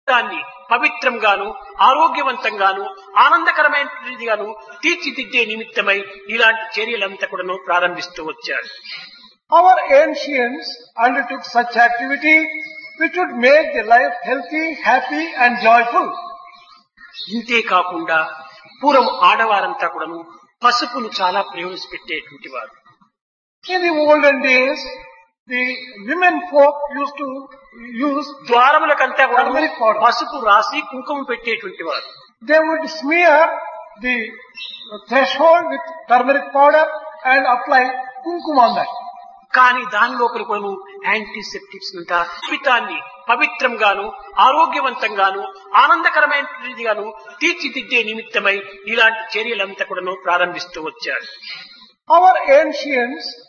దాన్ని పవిత్రంగాను ఆరోగ్యవంతంగాను ఆనందకరమైనదిగాను తీర్చిదిద్దే నిమిత్తమై ఇలాంటి చర్యలంతా కూడాను ప్రారంభిస్తూ వచ్చారు Our ancients undertook such activity which would make their life healthy, happy and joyful. ఇంతే కాకుండా పూర్వం ఆడవారంతా కూడాను పసుపును చాలా ప్రయోజనపెట్టేటువంటి వారు In the olden days, the women folk used to use, ద్వారములకంతా కూడా Turmeric powder. పసుపు రాసి కుంకుమ పెట్టేటువంటి వారు they would smear the threshold with turmeric powder and apply kumkum on that. కానీ దాని లోపల కూడా యాంటీసెప్టిక్స్ అంతా జీవితాన్ని పవిత్రంగాను ఆరోగ్యవంతంగాను ఆనందకరమైనదిగాను తీర్చిదిద్దే నిమిత్తమై ఇలాంటి చర్యలంతా కూడాను ప్రారంభిస్తూ వచ్చారు Our ancients